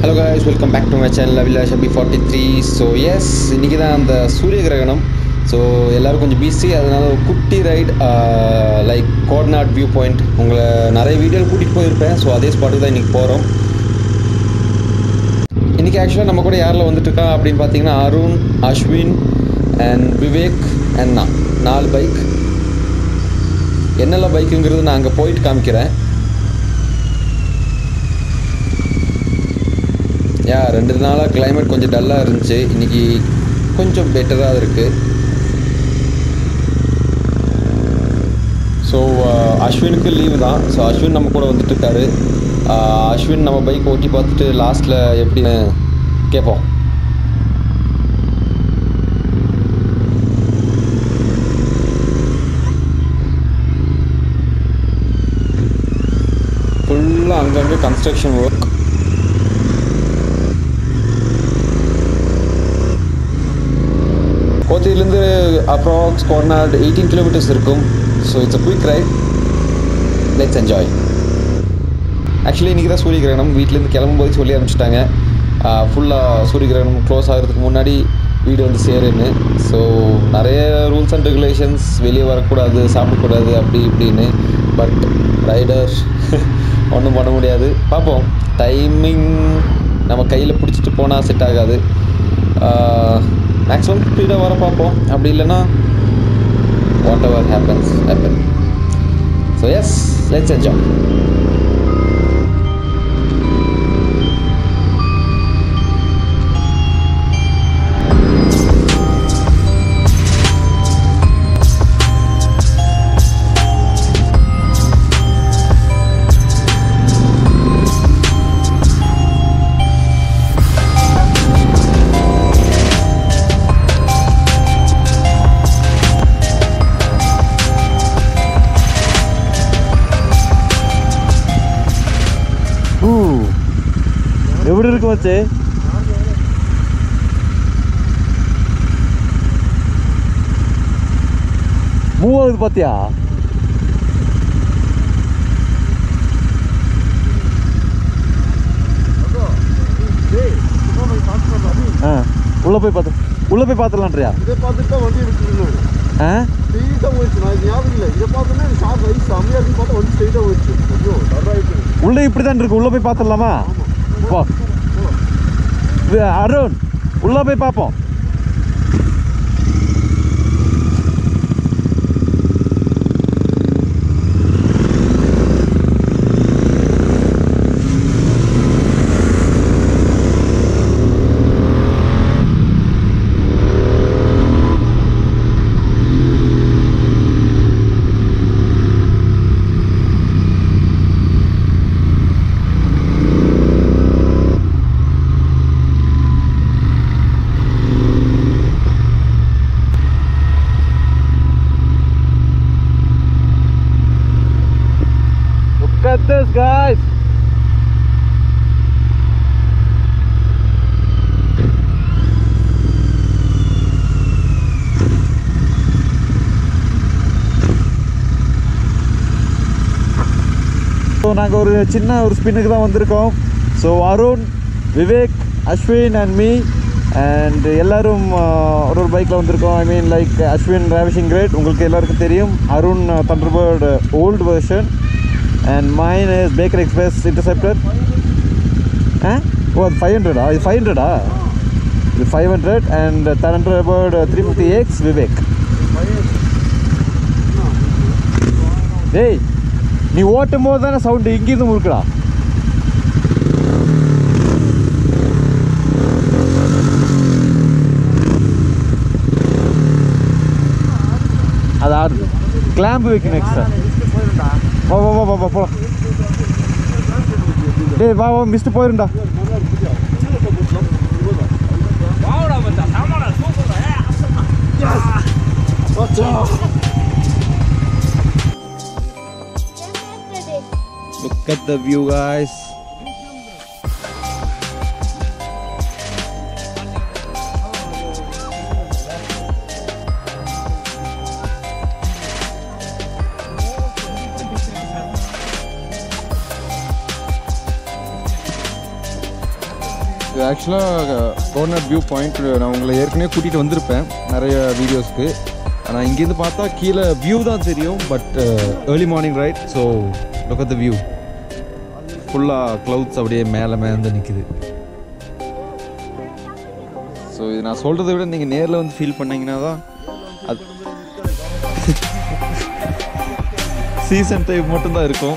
Hello guys welcome back to my channel Abhilash Abhi forty three so yes இன்றைக்கி தான் அந்த சூரிய கிரகணம் ஸோ எல்லோரும் கொஞ்சம் பிஸி அதனால் ஒரு குட்டி ride like Kodanad view point உங்களை நிறைய வீடியோ கூட்டிகிட்டு போயிருப்பேன் ஸோ அதே ஸ்பாட்டுக்கு தான் இன்றைக்கி போகிறோம் இன்றைக்கி ஆக்சுவலாக நம்ம கூட யாரில் வந்துட்டுருக்கா அப்படின்னு பார்த்தீங்கன்னா அருண் அஸ்வின் அண்ட் விவேக் அண்ட் நான் நாலு பைக் என்னெல்லாம் பைக்குங்கிறது நான் அங்கே போயிட்டு காமிக்கிறேன் யா ரெண்டு நாளாக climate கொஞ்சம் டல்லாக இருந்துச்சு இன்றைக்கி கொஞ்சம் பெட்டராக இருக்குது ஸோ அஸ்வினுக்கு லீவு தான் ஸோ அஸ்வின் நம்ம கூட வந்துட்டு இருக்காரு ஆஹ் அஸ்வின் நம்ம பைக் ஓட்டி பார்த்துட்டு லாஸ்ட்டில் எப்படின்னு கேட்போம் ஃபுல்லாக அங்கங்கே கன்ஸ்ட்ரக்ஷன் ஒர்க் கோத்தியிலேருந்து அப்ராக்ஸ் கோர்னாட் எயிட்டீன் கிலோமீட்டர்ஸ் இருக்கும் so it's a quick ride let's enjoy actually இன்றைக்கி தான் சூரிய கிரகணம் வீட்டிலேருந்து கிளம்பும்போது சொல்லி அனுப்பிச்சிட்டாங்க ஃபுல்லாக சூரிய கிரகணம் க்ளோஸ் ஆகிறதுக்கு முன்னாடி வீடு வந்து சேருன்னு ஸோ நிறைய ரூல்ஸ் அண்ட் ரெகுலேஷன்ஸ் வெளியே வரக்கூடாது சாப்பிடக்கூடாது அப்படி இப்படின்னு பட் ரைடர் ஒன்றும் பண்ண முடியாது பார்ப்போம் டைமிங் நம்ம கையில் பிடிச்சிட்டு போனால் செட் ஆகாது மேக்ஸிமம் ஸ்பீடாக வர பார்ப்போம் அப்படி இல்லைன்னா whatever happens happen so yes let's enjoy ஊ எப்படி இருக்கு மச்சே மூவ் ஆகுது பாத்தியா ஆ உள்ள போய் பார்த்து உள்ள போய் பார்த்துடலான்றியா இதை பார்த்துட்டு தான் வண்டி எடுத்துருந்தேன் ஆ ஸ்ட்ரெயிட்டாக போயிடுச்சு நான் இது ஞாபகம் இல்லை இதை பார்த்தோன்னே எனக்கு ஷார்ப் ரைஸ் செம்மையாக இருக்குன்னு பார்த்தா வண்டி ஸ்ட்ரெயிட்டாக போயிடுச்சு ஐயோ டர்ராயிட்டு உள்ள இப்படி தான் இருக்கு உள்ள போய் பார்த்துடலாமா போ வே- அருண் உள்ள போய் பார்ப்போம் Look at this, guys. So நாங்கள் ஒரு சின்ன ஒரு ஸ்பின்னுக்கு தான் வந்திருக்கோம் so Arun Vivek Ashwin and me and எல்லாரும் ஆஹ், ஒரு ஒரு பைக்கில் வந்திருக்கோம் I mean like Ashwin ravishing great உங்களுக்கு எல்லாருக்கும் தெரியும் Arun Thunderbird old version and mine is baker express interceptor ஆ ஓ அது ஃபைவ் ஹண்ட்ரடா இது ஃபைவ் ஹண்ட்ரடா இது five hundred and Thunderbird three fifty X Vivek டேய் நீ ஓட்டும் போது தானே சவுண்டு இங்கேருந்து முறுக்குடா அது ஆடுது கிளாம்பு வைக்கணும் எக்ஸ்ட்ரா வா வா வா வா வா போலாம் டேய் வா வா மிஸ்ட்டு போயிருண்டா Look at the view, guys. இது ஆக்சுவலாக கோர்னர் வியூ பாயிண்ட் நான் உங்களை ஏற்கனவே கூட்டிகிட்டு வந்திருப்பேன் நிறைய வீடியோஸ்க்கு ஆனால் இங்கேருந்து பார்த்தா கீழே வியூ தான் தெரியும் but early morning right so look at the view ஃபுல்லாக க்ளவுட்ஸ் அப்படியே மேலே மேலே நிற்குது ஸோ இது நான் சொல்கிறத விட நீங்கள் நேரில் வந்து ஃபீல் பண்ணீங்கன்னா தான் அது சீசன் டைப் மட்டும்தான் இருக்கும்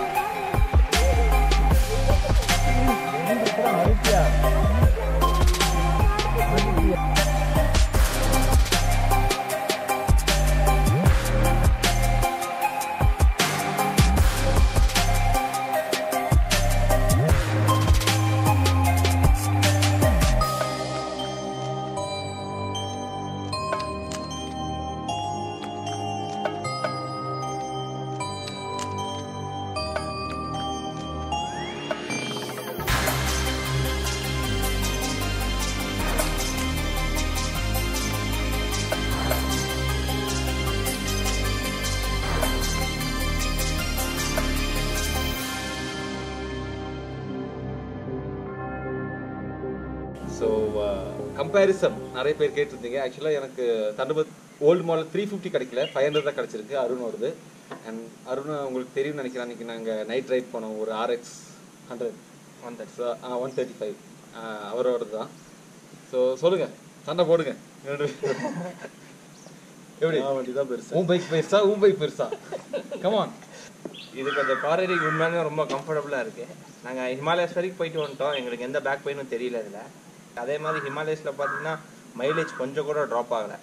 ஸோ கம்பேரிசன் நிறைய பேர் கேட்டிருந்தீங்க ஆக்சுவலாக எனக்கு Thunderbird old model three fifty கிடைக்கல ஃபைவ் ஹண்ட்ரட் தான் கிடச்சிருக்கு அருண் வருது அண்ட் அருண் உங்களுக்கு தெரியும்னு நினைக்கிறேன் அன்றைக்கி நாங்கள் நைட் ரைட் போனோம் ஒரு RX hundred one thirty one thirty five அவரோடது தான் ஸோ சொல்லுங்கள் சண்டை போடுங்க எப்படி வண்டி தான் பெருசு உன் பைக் பெருசா உன் பைக் பெருசா கமான் இது கொஞ்சம் காரடிக்கு உண்மையாலுமே ரொம்ப கம்ஃபர்டபுளாக இருக்குது நாங்கள் ஹிமாலயஸ் வரைக்கும் போயிட்டு வந்துட்டோம் எங்களுக்கு எந்த பேக் பெயினும் தெரியல இதில் அதே மாதிரி ஹிமாலயஸில் பார்த்தீங்கன்னா மைலேஜ் கொஞ்சம் கூட ட்ராப் ஆகலை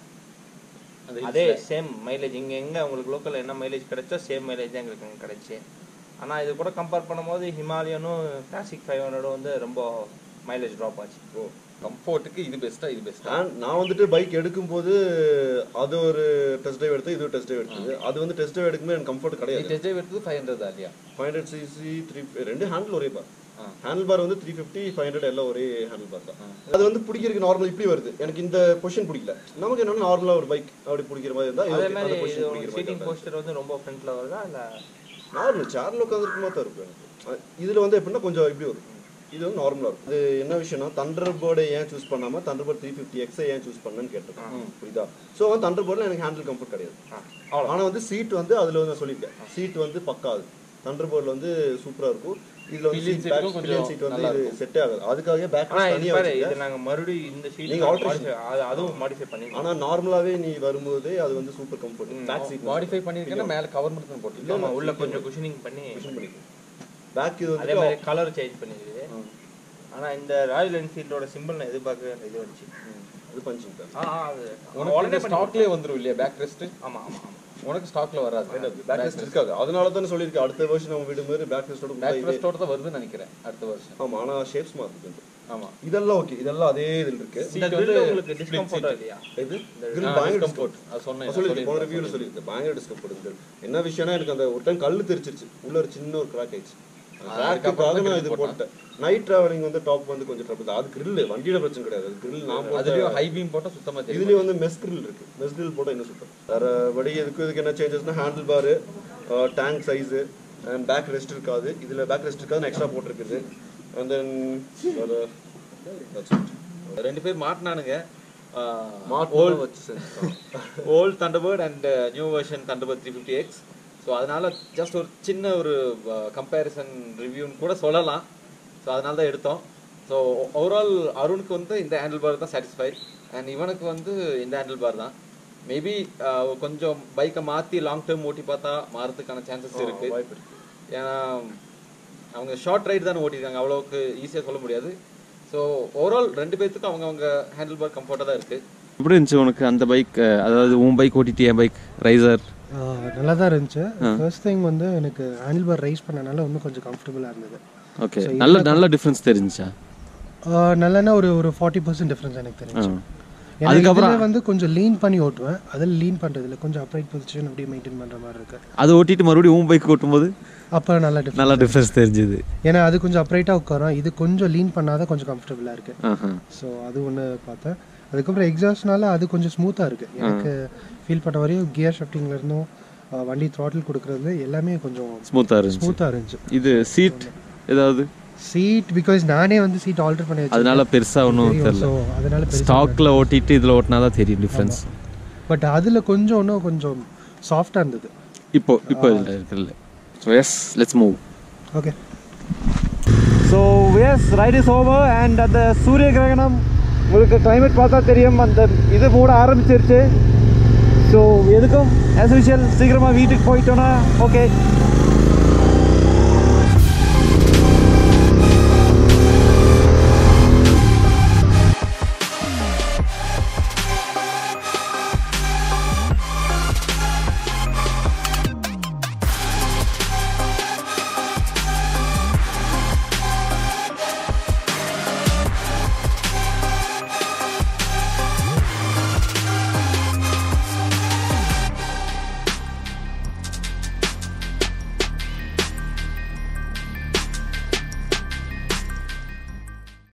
அதே சேம் மைலேஜ் இங்கே எங்கே உங்களுக்கு லோக்கலில் என்ன மைலேஜ் கிடைச்சோ சேம் மைலேஜ் தான் எங்களுக்கு அங்கே கிடைச்சி ஆனால் இது கூட கம்பேர் பண்ணும்போது ஹிமாலயனும் கிளாசிக் ஃபைவ் ஹண்ட்ரடும் வந்து ரொம்ப மைலேஜ் ட்ராப் ஆச்சு ஓ கம்ஃபர்ட்டுக்கு இது பெஸ்ட்டா இது பெஸ்ட்டா நான் நான் வந்துட்டு பைக் எடுக்கும்போது அது ஒரு டெஸ்ட் ட்ரைவ் எடுத்து இது ஒரு டெஸ்ட் ட்ரைவ் எடுத்தது அது வந்து டெஸ்ட் ட்ரைவ் எடுக்கும்போது எனக்கு கம்ஃபர்ட் நீ கிடையாது டெஸ்ட் ட்ரைவ் எடுத்தது ஃபைவ் ஹண்ட்ரட் இல்லையா ஃபைவ் ஹண்ட்ரட் சிசி த்ரீ ரெண்டு ஹேண்டில் ஒரே பார் ஆ. ஹேண்டில் பார் வந்து த்ரீ ஃபிஃப்டி ஃபைவ் ஹண்ட்ரட் எல்லாம் ஒரே ஹேண்டில் பார் தான் அது வந்து பிடிக்கிறதுக்கு நார்மல் இப்படி வருது எனக்கு இந்த பொசிஷன் பிடிக்கல நமக்கு என்னன்னா நார்மலாக ஒரு பைக் அப்படி பிடிக்கிற மாதிரி இருந்தால் அதே அந்த மாதிரி பொசிஷன் பிடிக்கிற சீட்டிங் மாதிரி போஸ்டர் வந்து ரொம்ப ஃப்ரண்ட்டில் வருதா இல்லை நார்மல் சேர்ல உட்காந்துருக்குமா தான் இருக்கும் எனக்கு அஹ் இதுல வந்து எப்படின்னா கொஞ்சம் இப்படி வரும் இது வந்து நார்மலா இருக்கும் இது என்ன விஷயம்னா தண்டர் போர்டை ஏன் சூஸ் பண்ணாம தண்டர் போர்ட் த்ரீ ஃபிஃப்டி எக்ஸை ஏன் சூஸ் பண்ணேன்னு கேட்டிருக்கேன் புரியுதா ஸோ வந்து தண்டர் போர்டில் எனக்கு ஹேண்டில் கம்ஃபர்ட் கிடையாது ஆனா வந்து சீட் வந்து அதுல வந்து நான் சொல்லியிருக்கேன் சீட் வந்து பக்காது தண்டர் போர்டில் வந்து சூப்பரா இருக்கும் இதுல வந்து Pillion சீட் seat பேக் க்கும் பில்லியன் கொஞ்சம் சீட் வந்து நல்லா இது இருக்கும். செட்டே ஆகாது அதுக்காகவே பேக் ஆனால் இது தனியாக பாரு இது வச்சிருக்கேன் நாங்கள் மறுபடியும் இந்த ஷீட் நீங்க alteration. அதுவும் மாடிஃபை பண்ணி ஆனா நார்மலாவே நீ வரும்போதே அது வந்து super comfort back seat modify பண்ணியிருக்கேன்னா மேலே கவர் மட்டும் தான் போட்டு ஆமா உள்ள கொஞ்சம் குஷனிங் பண்ணி பேக் இது அதே வந்து மாதிரி கலர் சேஞ்ச் பண்ணிருக்குது ஆனா இந்த ராயல் என்ஃபீல்டோட சிம்பிள் நான் எதிர்பார்க்கவே அந்த இது வந்துச்சு அது பஞ்சிங் தான் ஆ ஆ, அது உனக்கு உடனே பண்ணி ஸ்டாக்லேயே வந்துரும் இல்லையா பேக் ரெஸ்ட் ஆமா ஆமா ஆமா உனக்கு ஸ்டாக்ல வராது பேக் ரெஸ்ட் இருக்காது அதனால தான் சொல்லியிருக்கேன் அடுத்த வருஷம் நம்ம விடும்போது பேக் ரெஸ்டோட பேக் ரெஸ்டோட தான் வருதுன்னு நினைக்கிறேன் அடுத்த வருஷம் ஆமா ஆனா ஷேப்ஸ் மாறுது ஆமா இதெல்லாம் ஓகே இதெல்லாம் அதே இதில் இருக்கு இந்த Seat grill வந்து உங்களுக்கு split டிஸ்கம்ஃபர்ட்டா seat. இல்லையா இது ஆ, grill பயங்கர discomfort. discomfort. அது சொன்னேன், நான் சொல்லியிருக்கேன் போன சொல்லியிருக்கேன். ரிவ்யூல சொல்லியிருக்கேன் பயங்கர டிஸ்கம்ஃபர்ட் grill என்ன விஷயம்னா எனக்கு அந்த ஒரு டைம் கல்லு தெரிச்சிருச்சு உள்ள ஒரு சின்ன ஒரு கிராக் ஆயிடுச்சு கிராக்குக்காக நான் இது போட்டேன் நைட் டிராவலிங் வந்து டாப் வந்து கொஞ்சம் ட்ரபிள் அது grill வண்டியோட பிரச்சனை கிடையாது அது grill நான் போட்ட அதுலயும் ஹை பீம் போட்டா சுத்தமா தெரியும் இதுலயும் வந்து மெஸ் grill இருக்கு மெஸ் grill போட்டா இன்னும் சுத்தம் வேற படி எதுக்கு இதுக்கு என்ன சேஞ்சஸ்னா handle bar tank size and back rest இருக்காது இதுல பேக் ரெஸ்ட் இருக்காது எக்ஸ்ட்ரா போட்டிருக்குது அண்ட் தென் ரெண்டு பேர் மாட்டினானுங்க old old Thunderbird and new version Thunderbird three fifty X so அதனால ஜஸ்ட் ஒரு சின்ன ஒரு கம்பேரிசன் ரிவ்யூன்னு கூட சொல்லலாம் ஸோ அதனால தான் எடுத்தோம் ஸோ ஓவரால் அருணுக்கு வந்து இந்த ஹேண்டில் பார் தான் சாட்டிஸ்ஃபைட் அண்ட் இவனுக்கு வந்து இந்த ஹேண்டில் பார் தான் மேபி கொஞ்சம் பைக்கை மாற்றி லாங் டேர்ம் ஓட்டி பார்த்தா மாறதுக்கான சான்சஸ் இருக்கு வாய்ப்பு இருக்கு ஏன்னா அவங்க ஷார்ட் ரைடு தானே ஓட்டிருக்காங்க அவ்வளோக்கு ஈஸியாக சொல்ல முடியாது ஸோ ஓவரால் ரெண்டு பேர்த்துக்கும் அவங்க அவங்க ஹேண்டில் பார் கம்ஃபர்ட்டாக தான் இருக்குது எப்படி இருந்துச்சு உனக்கு அந்த பைக் அதாவது உன் பைக் ஓட்டிட்டு என் பைக் ரைசர் நல்லா தான் இருந்துச்சு ஃபர்ஸ்ட் திங் வந்து எனக்கு ஹேண்டில் பார் ரைஸ் பண்ணனால இன்னும் கொஞ்சம் கம்ஃபர்டபுளாக இருந்தது ஓகே நல்ல நல்ல டிஃப்ரென்ஸ் தெரிஞ்சுச்சா நல்லன்னா ஒரு ஒரு ஃபார்ட்டி பர்சன்ட் டிஃப்ரென்ஸ் எனக்கு தெரிஞ்சு அதுக்கப்புறம் அதுக்கப்புறம் வந்து கொஞ்சம் லீன் பண்ணி ஓட்டுவேன் அதில் லீன் பண்ணுறதுல கொஞ்சம் அப்ரைட் பொசிஷன் அப்படியே மெயின்டைன் பண்ணுற மாதிரி இருக்கு அது ஓட்டிட்டு மறுபடியும் உன் பைக் ஓட்டும்போது அப்போ நல்லா டிஃப்ரெண்ட் நல்லா டிஃப்ரென்ஸ் தெரிஞ்சுது ஏன்னா அது கொஞ்சம் அப்ரைட்டாக உட்காரும் இது கொஞ்சம் லீன் பண்ணாதான் கொஞ்சம் கம்ஃபர்டபுளாக இருக்கு ஆஹா ஸோ அது ஒன்று பார்த்தேன் அதுக்கப்புறம் எக்ஸாஸ்ட்னால அது கொஞ்சம் ஸ்மூத்தாக இருக்கு எனக்கு ஃபீல் பண்ண வரையும் கியர் ஷிஃப்டிங்ல இருந்தும் அஹ், வண்டி த்ராட்டில் கொடுக்கறது எல்லாமே கொஞ்சம் ஸ்மூத்தாக இருந்துச்சு ஸ்மூத்தாக இருந்துச்சு இது சீட் ஏதாவது சீட் பிகாஸ் நானே வந்து சீட் ஆல்டர் பண்ணி வச்சேன் அதனால பெருசாக ஒன்றும் தெரியல ஸோ அதனால பெருசா ஸ்டாக்கில் ஓட்டிட்டு இதில் ஓட்டினா தான் தெரியும் டிஃப்ரென்ஸ் பட் அதில் கொஞ்சம் இன்னும் கொஞ்சம் சாஃப்டாக இருந்தது இப்போ இப்போ இதில் இருக்குல்ல so yes let's move okay so yes ride is over and அந்த சூரிய கிரகணம் உங்களுக்கு climate பார்த்தா தெரியும் அந்த இது மூட ஆரம்பிச்சிருச்சு ஸோ எதுக்கும் ஆஸ் யூஷுவல் சீக்கிரமாக வீட்டுக்கு போயிட்டோன்னா ஓகே